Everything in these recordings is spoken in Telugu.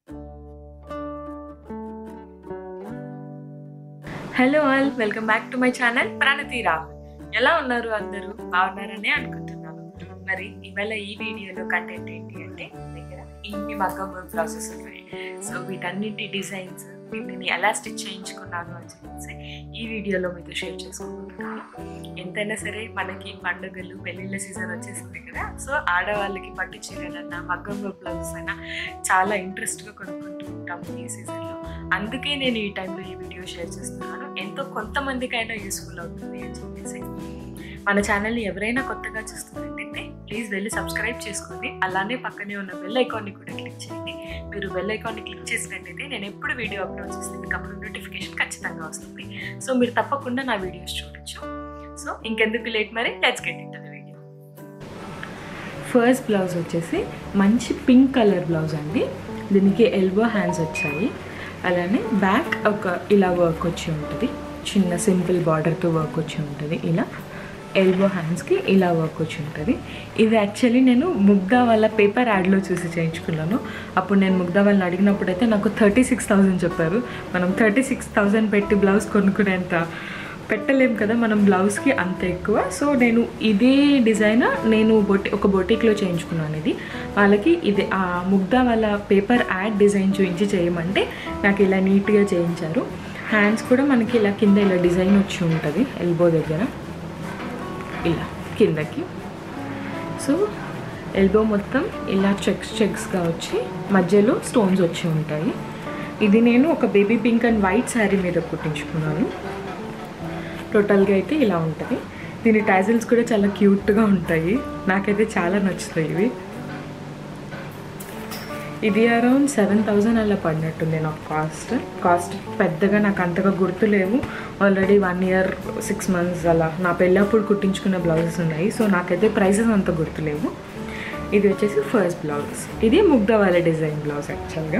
hello all welcome back to my channel Pranathi Rahul ఎలా ఉన్నారు అందరూ బాగున్నారని అనుకుంటున్నాను మరి ఇవాళ ఈ వీడియోలో కంటెంట్ ఏంటి అంటే దగ్గర ఇన్ని మగ్గం వర్క్ ప్రాసెస్ ఉన్నాయి సో వీటన్నింటి డిజైన్స్ వీటిని ఎలా స్టిచ్ చేయించుకున్నాను అని చెప్పేసి ఈ వీడియోలో మీతో షేర్ చేసుకుంటున్నాను ఎంతైనా సరే మనకి పండుగలు పెళ్ళిళ్ళ సీజన్ వచ్చేసింది కదా సో ఆడవాళ్ళకి పట్టు చీరలన్నా మగ్గం వర్క్ బ్లౌజెస్ అయినా చాలా ఇంట్రెస్ట్గా కొనుక్కుంటూ ఉంటాము ఈ సీజన్లో అందుకే నేను ఈ టైంలో ఈ వీడియో షేర్ చేస్తున్నాను ఎంతో కొంతమందికైనా యూస్ఫుల్ అవుతుంది అని చెప్పేసి మన ఛానల్ని ఎవరైనా కొత్తగా చూస్తున్నట్టయితే ప్లీజ్ వెళ్ళి సబ్స్క్రైబ్ చేసుకోండి అలానే పక్కనే ఉన్న బెల్ ఐకాన్ని కూడా క్లిక్ చేయండి మీరు బెల్ ఐకాన్ని క్లిక్ చేసినట్టయితే నేను ఎప్పుడు వీడియో అప్లోడ్ చేస్తే మీకు అప్పుడు నోటిఫికేషన్ ఖచ్చితంగా వస్తుంది సో మీరు తప్పకుండా నా వీడియోస్ చూడొచ్చు సో ఇంకెందుకు లేట్ మరి let's get in the video first blouse వచ్చేసి మంచి పింక్ కలర్ బ్లౌజ్ అండి దీనికి ఎల్బో హ్యాండ్స్ వచ్చాయి అలానే బ్యాక్ ఒక ఇలా వర్క్ వచ్చి ఉంటుంది చిన్న సింపుల్ బార్డర్తో వర్క్ వచ్చి ఉంటుంది ఇలా ఎల్బో హ్యాండ్స్కి ఇలా వర్క్ వచ్చి ఉంటుంది ఇది యాక్చువల్లీ నేను ముగ్ధా వాళ్ళ పేపర్ యాడ్లో చూసి చేయించుకున్నాను అప్పుడు నేను ముగ్ధా వాళ్ళని అడిగినప్పుడు అయితే నాకు థర్టీ సిక్స్ థౌజండ్ చెప్పారు మనం థర్టీ సిక్స్ థౌజండ్ పెట్టి బ్లౌజ్ కొనుక్కునేంత పెట్టలేం కదా మనం బ్లౌజ్కి అంత ఎక్కువ సో నేను ఇదే డిజైన్ నేను బొటి ఒక బొటిక్లో చేయించుకున్నాను ఇది వాళ్ళకి ఇది ఆ ముగ్ధా వాళ్ళ పేపర్ యాడ్ డిజైన్ చూపించి చేయమంటే నాకు ఇలా నీట్గా చేయించారు హ్యాండ్స్ కూడా మనకి ఇలా కింద ఇలా డిజైన్ వచ్చి ఉంటుంది ఎల్బో దగ్గర ఇలా కిందకి సో ఎల్బో మొత్తం ఇలా చెక్స్ చెక్స్గా వచ్చి మధ్యలో స్టోన్స్ వచ్చి ఉంటాయి ఇది నేను ఒక baby pink and white sari మీద కుట్టించుకున్నాను టోటల్గా అయితే ఇలా ఉంటుంది దీని టాజిల్స్ కూడా చాలా క్యూట్గా ఉంటాయి నాకైతే చాలా నచ్చుతాయి ఇవి ఇది అరౌండ్ సెవెన్ థౌజండ్ అలా పడినట్టుంది నాకు కాస్ట్ కాస్ట్ పెద్దగా నాకు అంతగా గుర్తులేవు already one year six months అలా నా పెళ్ళప్పుడు కుట్టించుకున్న బ్లౌజెస్ ఉన్నాయి సో నాకైతే ప్రైసెస్ అంత గుర్తులేవు ఇది వచ్చేసి ఫస్ట్ బ్లౌజ్ ఇది ముగ్ధ వాళ్ళ డిజైన్ బ్లౌజ్ యాక్చువల్గా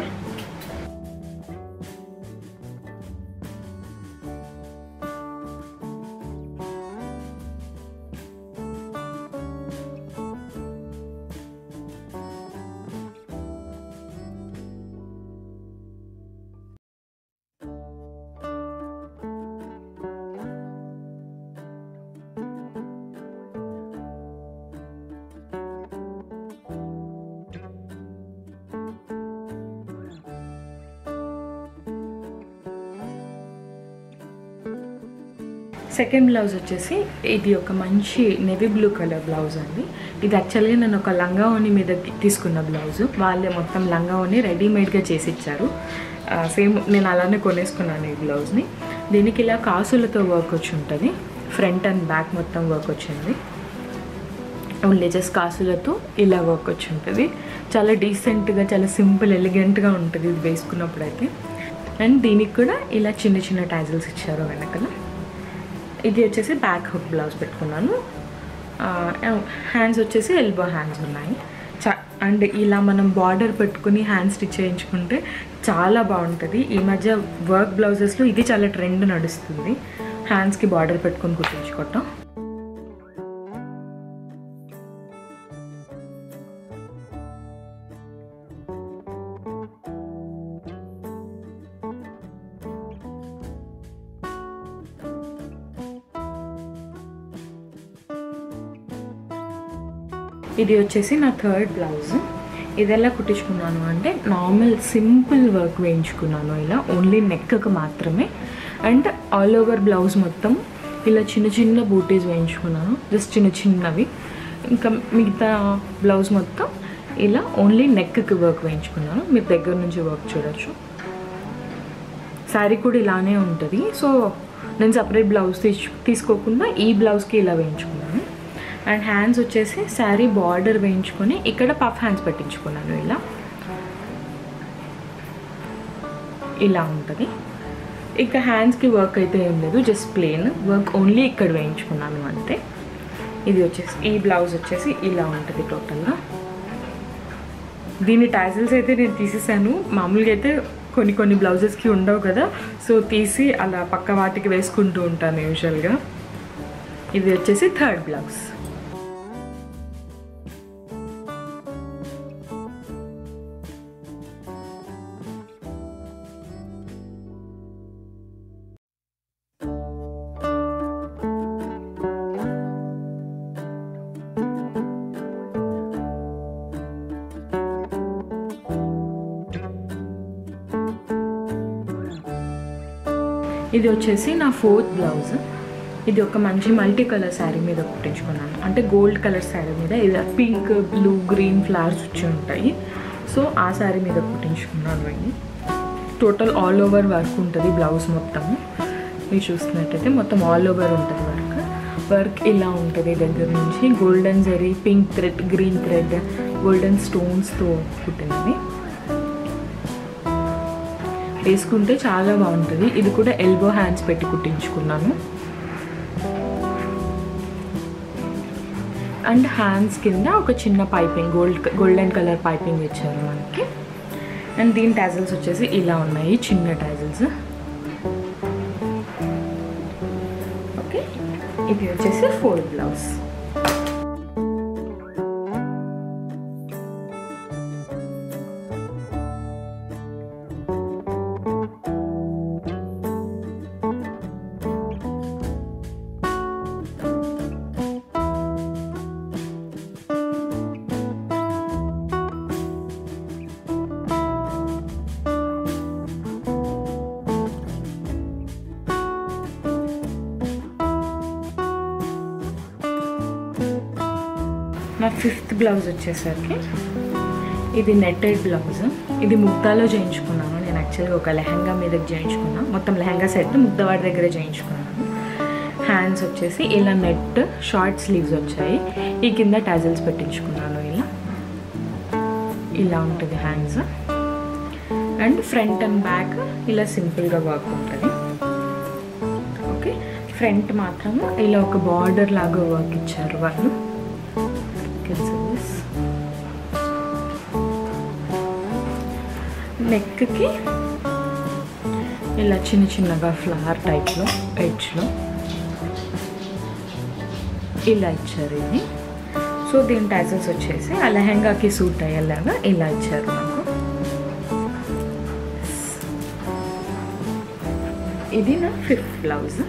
సెకండ్ బ్లౌజ్ వచ్చేసి ఇది ఒక మంచి నెవీ బ్లూ కలర్ బ్లౌజ్ అండి ఇది యాక్చువల్గా నేను ఒక లంగా ఓని మీద తీసుకున్న బ్లౌజ్ వాళ్ళే మొత్తం లంగా ఓని రెడీమేడ్గా చేసి ఇచ్చారు సేమ్ నేను అలానే కొనేసుకున్నాను ఈ బ్లౌజ్ని దీనికి ఇలా కాసులతో వర్క్ వచ్చి ఉంటుంది ఫ్రంట్ అండ్ బ్యాక్ మొత్తం వర్క్ వచ్చింది ఓన్లీ జస్ట్ కాసులతో ఇలా వర్క్ వచ్చి ఉంటుంది చాలా డీసెంట్గా చాలా సింపుల్ ఎలిగెంట్గా ఉంటుంది ఇది వేసుకున్నప్పుడు అయితే అండ్ దీనికి కూడా ఇలా చిన్న చిన్న టాజిల్స్ ఇచ్చారు వెనకల ఇది వచ్చేసి బ్యాక్ హుక్ బ్లౌజ్ పెట్టుకున్నాను హ్యాండ్స్ వచ్చేసి ఎల్బో హ్యాండ్స్ ఉన్నాయి చా అండ్ ఇలా మనం బార్డర్ పెట్టుకుని హ్యాండ్ స్టిచ్ చేయించుకుంటే చాలా బాగుంటుంది ఈ మధ్య వర్క్ బ్లౌజెస్లో ఇది చాలా ట్రెండ్ నడుస్తుంది హ్యాండ్స్కి బార్డర్ పెట్టుకొని కుట్టించుకోవటం ఇది వచ్చేసి నా థర్డ్ బ్లౌజ్ ఇది ఎలా కుట్టించుకున్నాను అంటే నార్మల్ సింపుల్ వర్క్ వేయించుకున్నాను ఇలా ఓన్లీ నెక్కి మాత్రమే అండ్ ఆల్ ఓవర్ బ్లౌజ్ మొత్తం ఇలా చిన్న చిన్న బూటీస్ వేయించుకున్నాను జస్ట్ చిన్న చిన్నవి ఇంకా మిగతా బ్లౌజ్ మొత్తం ఇలా ఓన్లీ నెక్కి వర్క్ వేయించుకున్నాను మీరు దగ్గర నుంచి వర్క్ చూడొచ్చు శారీ కూడా ఇలానే ఉంటుంది సో నేను సపరేట్ బ్లౌజ్ తీసు తీసుకోకుండా ఈ బ్లౌజ్కి ఇలా వేయించుకున్నాను అండ్ హ్యాండ్స్ వచ్చేసి శారీ బార్డర్ వేయించుకొని ఇక్కడ పఫ్ హ్యాండ్స్ పెట్టించుకున్నాను ఇలా ఇలా ఉంటుంది ఇక హ్యాండ్స్కి వర్క్ అయితే ఏం లేదు జస్ట్ ప్లెయిన్ వర్క్ ఓన్లీ ఇక్కడ వేయించుకున్నాను అంతే ఇది వచ్చేసి ఈ బ్లౌజ్ వచ్చేసి ఇలా ఉంటుంది టోటల్గా దీని టాజిల్స్ అయితే నేను తీసేసాను మామూలుగా అయితే కొన్ని కొన్ని బ్లౌజెస్కి ఉండవు కదా సో తీసి అలా పక్క వాటికి వేసుకుంటూ ఉంటాను యూజువల్గా ఇది వచ్చేసి థర్డ్ బ్లౌజ్ ఇది వచ్చేసి నా ఫోర్త్ బ్లౌజ్ ఇది ఒక మంచి మల్టీ కలర్ శారీ మీద కుట్టించుకున్నాను అంటే గోల్డ్ కలర్ శారీ మీద ఇది పింక్ బ్లూ గ్రీన్ ఫ్లవర్స్ వచ్చి ఉంటాయి సో ఆ శారీ మీద కుట్టించుకున్నాను ఇది టోటల్ ఆల్ ఓవర్ వర్క్ ఉంటుంది బ్లౌజ్ మొత్తము మీరు చూస్తున్నట్టయితే మొత్తం ఆల్ ఓవర్ ఉంటుంది వర్క్ వర్క్ ఇలా ఉంటుంది దగ్గర నుంచి golden zari pink thread green thread golden స్టోన్స్తో కుట్టినది వేసుకుంటే చాలా బాగుంటుంది ఇది కూడా ఎల్బో హ్యాండ్స్ పెట్టి కుట్టించుకున్నాను అండ్ హ్యాండ్స్ కింద ఒక చిన్న piping gold golden colour piping ఇచ్చారు మనకి అండ్ దీని టాజిల్స్ వచ్చేసి ఇలా ఉన్నాయి చిన్న టాజిల్స్ ఓకే ఇది వచ్చేసి ఫోర్ బ్లౌజ్ నా ఫిఫ్త్ బ్లౌజ్ వచ్చేసరికి ఇది నెట్టెడ్ బ్లౌజ్ ఇది ముగ్దాలో చేయించుకున్నాను నేను యాక్చువల్గా ఒక లెహంగా మీదకి చేయించుకున్నాను మొత్తం లెహంగా సెట్ ముగ్దవాడి దగ్గర చేయించుకున్నాను హ్యాండ్స్ వచ్చేసి ఇలా నెట్ షార్ట్ స్లీవ్స్ వచ్చాయి ఈ కింద టాజిల్స్ పెట్టించుకున్నాను ఇలా ఇలా ఉంటుంది hands and front and back ఇలా సింపుల్గా వర్క్ ఉంటుంది ఓకే ఫ్రంట్ మాత్రం ఇలా ఒక బార్డర్ లాగా వర్క్ ఇచ్చారు వాళ్ళు నెక్కి ఇలా చిన్న చిన్నగా ఫ్లవర్ టైప్లో ఎడ్జ్లో ఇలా ఇచ్చారు ఇది సో దీని టాజల్స్ వచ్చేసి ఆ లెహంగాకి సూట్ అయ్యేలాగా ఇలా ఇచ్చారు నాకు ఇది నా ఫిఫ్త్ బ్లౌజ్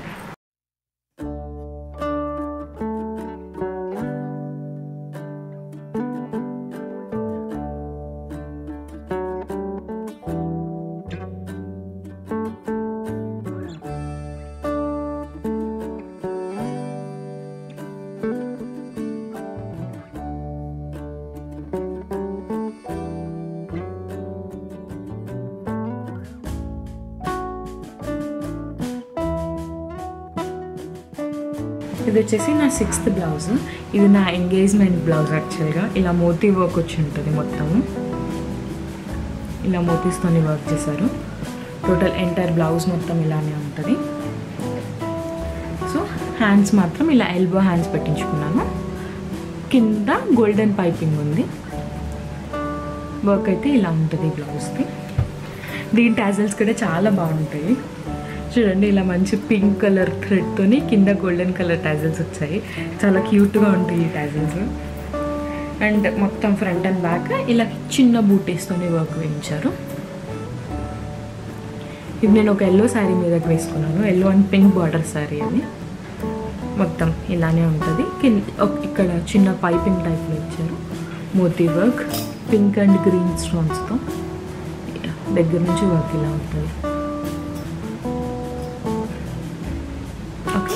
ఇది వచ్చేసి నా సిక్స్త్ బ్లౌజ్ ఇది నా ఎంగేజ్మెంట్ బ్లౌజ్ యాక్చువల్గా ఇలా మోతీ వర్క్ వచ్చి ఉంటుంది మొత్తము ఇలా మోతీస్తోని వర్క్ చేశారు టోటల్ ఎంటైర్ బ్లౌజ్ మొత్తం ఇలానే ఉంటుంది సో హ్యాండ్స్ మాత్రం ఇలా ఎల్బో హ్యాండ్స్ పెట్టించుకున్నాను కింద గోల్డెన్ పైపింగ్ ఉంది వర్క్ అయితే ఇలా ఉంటుంది బ్లౌజ్కి దీని టాజల్స్ కూడా చాలా బాగుంటాయి చూడండి ఇలా మంచి పింక్ కలర్ థ్రెడ్తోని కింద గోల్డెన్ కలర్ టాజల్స్ వచ్చాయి చాలా క్యూట్గా ఉంటాయి ఈ టాజల్స్ అండ్ మొత్తం ఫ్రంట్ అండ్ బ్యాక్ ఇలా చిన్న బూటీస్తోని వర్క్ వేయించారు ఇది నేను ఒక ఎల్లో శారీ మీదకి వేసుకున్నాను yellow and pink border sari అది మొత్తం ఇలానే ఉంటుంది కింద ఒక- ఇక్కడ చిన్న పైపింగ్ టైప్లో ఇచ్చారు మోతీ వర్క్ పింక్ అండ్ గ్రీన్ స్టోన్స్తో దగ్గర నుంచి వర్క్ ఇలా ఉంటుంది ఓకే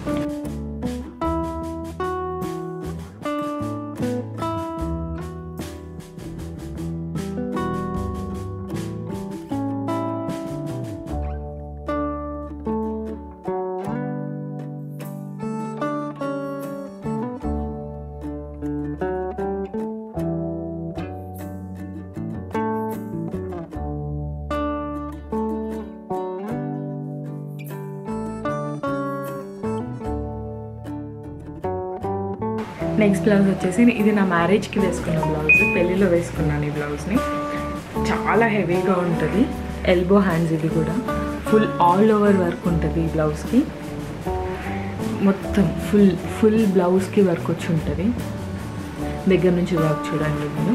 నెక్స్ట్ బ్లౌజ్ వచ్చేసి ఇది నా మ్యారేజ్కి వేసుకున్న బ్లౌజ్ పెళ్ళిలో వేసుకున్నాను ఈ బ్లౌజ్ని చాలా హెవీగా ఉంటుంది ఎల్బో హ్యాండ్స్ ఇది కూడా ఫుల్ ఆల్ ఓవర్ వర్క్ ఉంటుంది ఈ బ్లౌజ్కి మొత్తం ఫుల్ ఫుల్ బ్లౌజ్కి వర్క్ వచ్చి ఉంటుంది దగ్గర నుంచి వర్క్ చూడండి నేను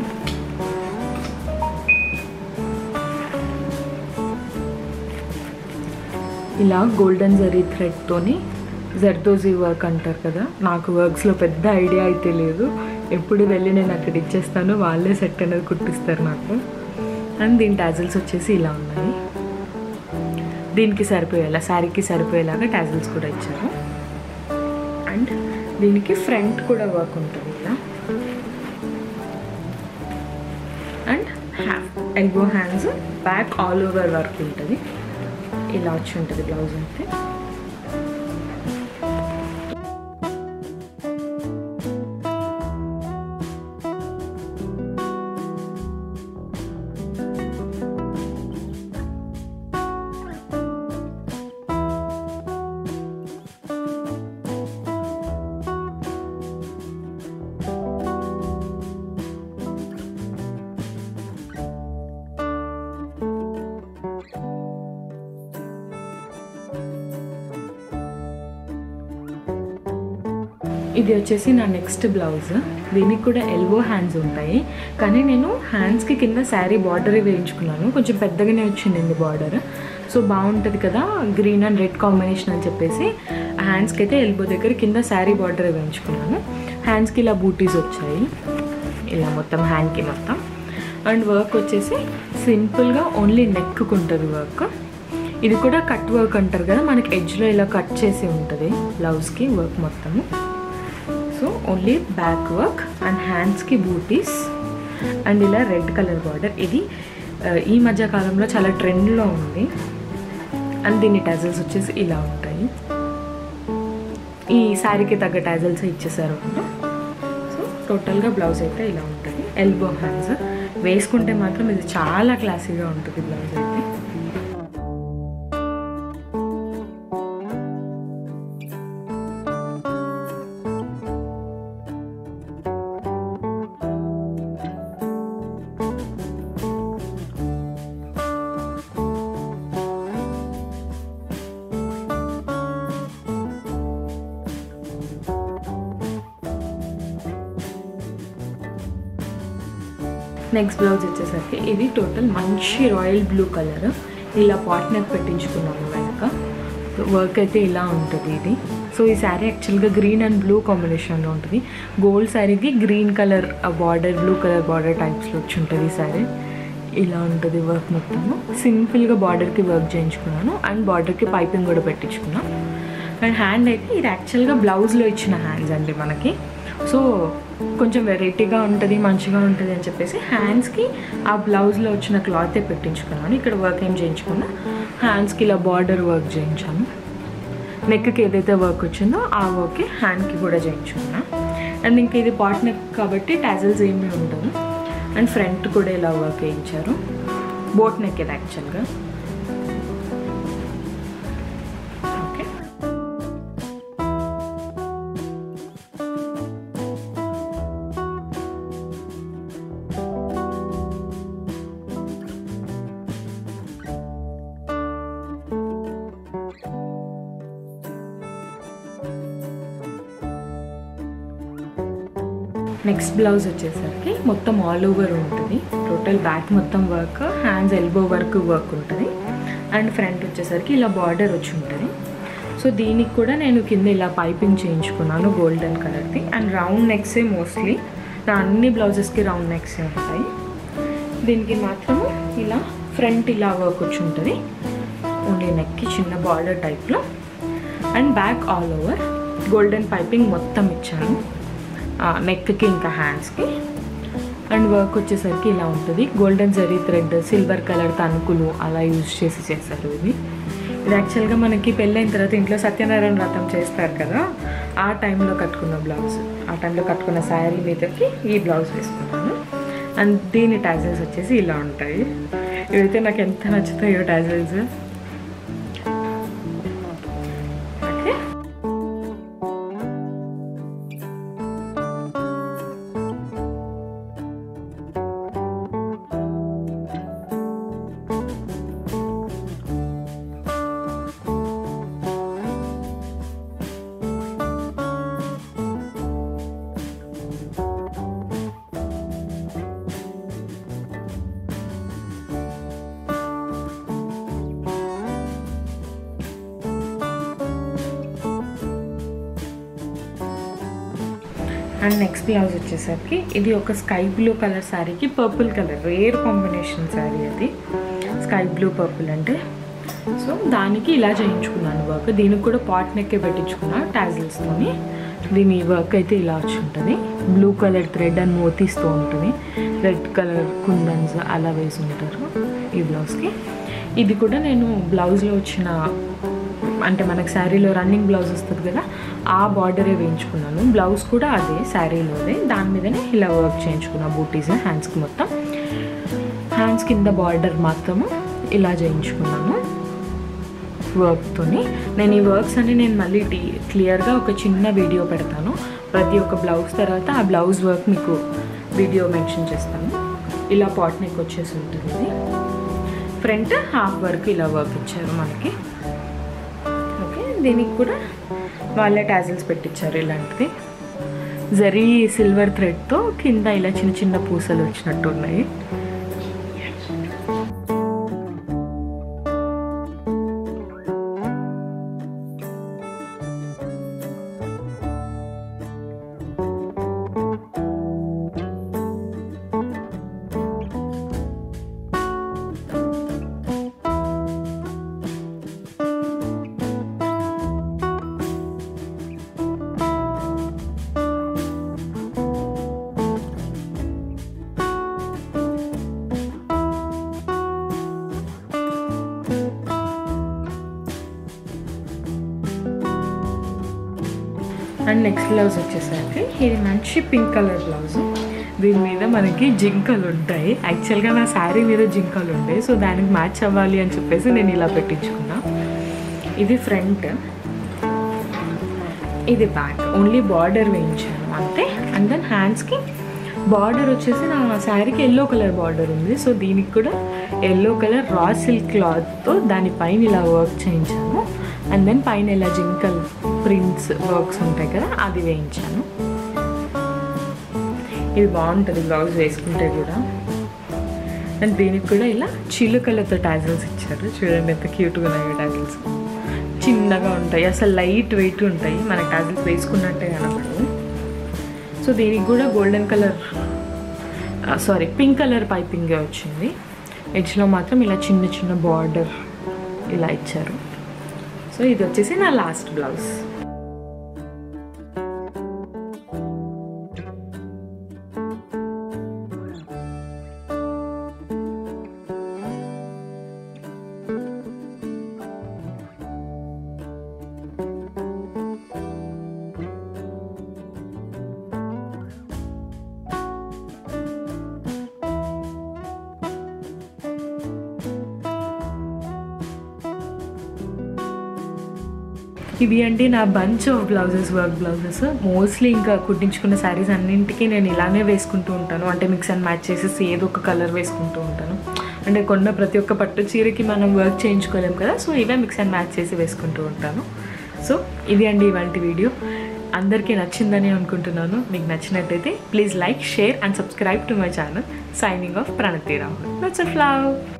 ఇలా గోల్డెన్ జరీ థ్రెడ్తోని జర్దోజీ వర్క్ అంటారు కదా నాకు వర్క్స్లో పెద్ద ఐడియా అయితే లేదు ఎప్పుడు వెళ్ళి నేను అక్కడ ఇచ్చేస్తాను వాళ్ళే సెట్ అనేది కుట్టిస్తారు నాకు అండ్ దీని టాజిల్స్ వచ్చేసి ఇలా ఉన్నాయి దీనికి సరిపోయేలా శారీకి సరిపోయేలాగా టాజిల్స్ కూడా ఇచ్చారు అండ్ దీనికి ఫ్రంట్ కూడా వర్క్ ఉంటుంది ఇలా and elbow hands back all over work ఉంటుంది ఇలా వచ్చి ఉంటుంది బ్లౌజ్ అయితే ఇది వచ్చేసి నా నెక్స్ట్ బ్లౌజ్ దీనికి కూడా ఎల్బో హ్యాండ్స్ ఉంటాయి కానీ నేను హ్యాండ్స్కి కింద శారీ బార్డర్ వేయించుకున్నాను కొంచెం పెద్దగానే వచ్చింది బార్డర్ సో బాగుంటుంది కదా గ్రీన్ అండ్ రెడ్ కాంబినేషన్ అని చెప్పేసి హ్యాండ్స్కి అయితే ఎల్బో దగ్గర కింద శారీ బార్డర్ వేయించుకున్నాను హ్యాండ్స్కి ఇలా బూటీస్ వచ్చాయి ఇలా మొత్తం హ్యాండ్కి మొత్తం అండ్ వర్క్ వచ్చేసి సింపుల్గా ఓన్లీ నెక్కు ఉంటుంది వర్క్ ఇది కూడా కట్ వర్క్ అంటారు కదా మనకి ఎడ్జ్లో ఇలా కట్ చేసి ఉంటుంది బ్లౌజ్కి వర్క్ మొత్తము so only back work and హ్యాండ్స్కి బూటీస్ అండ్ ఇలా రెడ్ కలర్ బార్డర్ ఇది ఆ, ఈ మధ్య కాలంలో చాలా ట్రెండ్లో ఉంది అండ్ దీని టాజల్స్ వచ్చేసి ఇలా ఉంటాయి ఈ శారీకి తగ్గ టాజల్స్ ఇచ్చేసారు వాళ్ళు సో టోటల్గా బ్లౌజ్ అయితే ఇలా ఉంటుంది ఎల్బో హ్యాండ్స్ వేసుకుంటే మాత్రం ఇది చాలా క్లాసీగా ఉంటుంది బ్లౌజ్ అయితే నెక్స్ట్ బ్లౌజ్ వచ్చేసరికి ఇది టోటల్ మంచి రాయల్ బ్లూ కలర్ ఇలా పాట్ నెక్ పెట్టించుకున్నాను వెనక వర్క్ అయితే ఇలా ఉంటుంది ఇది సో ఈ శారీ యాక్చువల్గా గ్రీన్ అండ్ బ్లూ కాంబినేషన్లో ఉంటుంది గోల్డ్ శారీకి green colour border blue colour border టైప్స్లో వచ్చి ఉంటుంది ఈ శారీ ఇలా ఉంటుంది వర్క్ మొత్తము సింపుల్గా బార్డర్కి వర్క్ చేయించుకున్నాను అండ్ బార్డర్కి పైపింగ్ కూడా పెట్టించుకున్నాను అండ్ హ్యాండ్ అయితే ఇది యాక్చువల్గా బ్లౌజ్లో ఇచ్చిన హ్యాండ్స్ అండి మనకి సో కొంచెం వెరైటీగా ఉంటుంది మంచిగా ఉంటుంది అని చెప్పేసి హ్యాండ్స్కి ఆ బ్లౌజ్లో వచ్చిన క్లాతే పెట్టించుకున్నాను ఇక్కడ వర్క్ ఏం చేయించుకున్నా హ్యాండ్స్కి ఇలా బార్డర్ వర్క్ చేయించాను నెక్కి ఏదైతే వర్క్ వచ్చిందో ఆ వర్క్ హ్యాండ్కి కూడా చేయించుకున్నా అండ్ ఇంకా ఇది పాట్ నెక్ కాబట్టి టాజల్స్ ఏమీ ఉండవు అండ్ ఫ్రంట్ కూడా ఇలా వర్క్ వేయించారు బోట్ నెక్ ఇది యాక్చువల్గా ఓకే నెక్స్ట్ బ్లౌజ్ వచ్చేసరికి మొత్తం ఆల్ ఓవర్ ఉంటుంది టోటల్ బ్యాక్ మొత్తం work hands elbow work work ఉంటుంది అండ్ ఫ్రంట్ వచ్చేసరికి ఇలా బార్డర్ వచ్చి ఉంటుంది సో దీనికి కూడా నేను కింద ఇలా పైపింగ్ చేయించుకున్నాను గోల్డెన్ కలర్ది అండ్ రౌండ్ నెక్సే మోస్ట్లీ నా అన్ని బ్లౌజెస్కి రౌండ్ నెక్సే ఉంటాయి దీనికి మాత్రము ఇలా ఫ్రంట్ ఇలా వర్క్ వచ్చి ఉంటుంది ఓన్లీ నెక్కి చిన్న బార్డర్ టైప్లో and back all over golden piping మొత్తం ఇచ్చాను నెక్కి ఇంకా హ్యాండ్స్కి అండ్ వర్క్ వచ్చేసరికి ఇలా ఉంటుంది golden zari thread silver colour తణుకులు అలా యూజ్ చేసి చేస్తారు ఇది ఇది యాక్చువల్గా మనకి పెళ్ళైన తర్వాత ఇంట్లో సత్యనారాయణ వ్రతం చేస్తారు కదా ఆ టైంలో కట్టుకున్న బ్లౌజ్ ఆ టైంలో కట్టుకున్న శారీ మీదకి ఈ బ్లౌజ్ వేసుకున్నాను అండ్ దీని టాజల్స్ వచ్చేసి ఇలా ఉంటాయి ఇవైతే నాకు ఎంత నచ్చుతాయో tassels okay and next blouse వచ్చేసరికి ఇది ఒక స్కై బ్లూ కలర్ శారీకి purple colour rare combination sari అది స్కై బ్లూ పర్పుల్ అంటే సో దానికి ఇలా చేయించుకున్నాను వర్క్ దీనికి కూడా పాట్ నెక్కే పెట్టించుకున్నా టాజిల్స్తోని దీని వర్క్ అయితే ఇలా వచ్చి ఉంటుంది బ్లూ కలర్ థ్రెడ్ అండ్ మోతీస్తో ఉంటుంది రెడ్ కలర్ కుందన్స్ అలా వేసి ఉంటారు ఈ బ్లౌజ్కి ఇది కూడా నేను బ్లౌజ్లో వచ్చిన అంటే మనకు శారీలో రన్నింగ్ బ్లౌజ్ వస్తుంది కదా ఆ బార్డరే వేయించుకున్నాను బ్లౌజ్ కూడా అదే శారీలోదే దాని మీదనే ఇలా వర్క్ చేయించుకున్నా బూటీస్ హ్యాండ్స్కి మొత్తం హ్యాండ్స్ కింద బార్డర్ మాత్రము ఇలా చేయించుకున్నాను వర్క్తోని నేను ఈ వర్క్స్ అన్ని నేను మళ్ళీ టీ క్లియర్గా ఒక చిన్న వీడియో పెడతాను ప్రతి ఒక్క బ్లౌజ్ తర్వాత ఆ బ్లౌజ్ వర్క్ మీకు వీడియో మెన్షన్ చేస్తాను ఇలా పాట్ నెక్ వచ్చేసి ఉంటుంది ఇది ఫ్రంట్ హాఫ్ వర్క్ ఇలా వర్క్ ఇచ్చారు మనకి ఓకే దీనికి కూడా వాళ్ళే టాజిల్స్ పెట్టించారు ఇలాంటిది జరీ సిల్వర్ థ్రెడ్తో కింద ఇలా చిన్న చిన్న పూసలు వచ్చినట్టు ఉన్నాయి అండ్ నెక్స్ట్ బ్లౌజ్ వచ్చేసరికి ఇది మంచి పింక్ కలర్ బ్లౌజ్ దీని మీద మనకి జింకలు ఉంటాయి యాక్చువల్గా నా శారీ మీద జింకలు ఉంటాయి సో దానికి మ్యాచ్ అవ్వాలి అని చెప్పేసి నేను ఇలా పెట్టించుకున్నా ఇది ఫ్రంట్ ఇది బ్యాక్ ఓన్లీ బార్డర్ వేయించాను అంతే అండ్ దెన్ హ్యాండ్స్కి బార్డర్ వచ్చేసి నా శారీకి ఎల్లో కలర్ బార్డర్ ఉంది సో దీనికి కూడా ఎల్లో కలర్ రా సిల్క్ క్లాత్తో దానిపైన ఇలా వర్క్ చేయించాను అండ్ దెన్ పైన ఇలా జింకల్ ప్రింట్స్ వర్క్స్ ఉంటాయి కదా అది వేయించాను ఇది బాగుంటుంది బ్లౌజ్ వేసుకుంటే కూడా అండ్ దీనికి కూడా ఇలా చిలుకలతో టాజిల్స్ ఇచ్చారు చూడండి ఎంత క్యూట్గా ఉన్నాయి టాజిల్స్ చిన్నగా ఉంటాయి అసలు లైట్ వెయిట్ ఉంటాయి మన టాజిల్స్ వేసుకున్నట్టే కనపడదు సో దీనికి కూడా golden colour sorry pink colour piping వచ్చింది ఎడ్జ్లో మాత్రం ఇలా చిన్న చిన్న బార్డర్ ఇలా ఇచ్చారు సో ఇది వచ్చేసి నా లాస్ట్ బ్లౌజ్ ఇవి అండి నా bunch of blouses work blouses mostly ఇంకా కుట్టించుకున్న శారీస్ అన్నింటికి నేను ఇలానే వేసుకుంటూ ఉంటాను అంటే మిక్స్ అండ్ మ్యాచ్ చేసేసి ఏదో ఒక కలర్ వేసుకుంటూ ఉంటాను అంటే కొన్న ప్రతి ఒక్క పట్టు చీరకి మనం వర్క్ చేయించుకోలేం కదా సో ఇవే మిక్స్ అండ్ మ్యాచ్ చేసి వేసుకుంటూ ఉంటాను సో ఇది అండి ఇవాంటి వీడియో అందరికీ నచ్చిందని అనుకుంటున్నాను మీకు నచ్చినట్టయితే please like share and subscribe to my channel signing off Pranathi Rao flow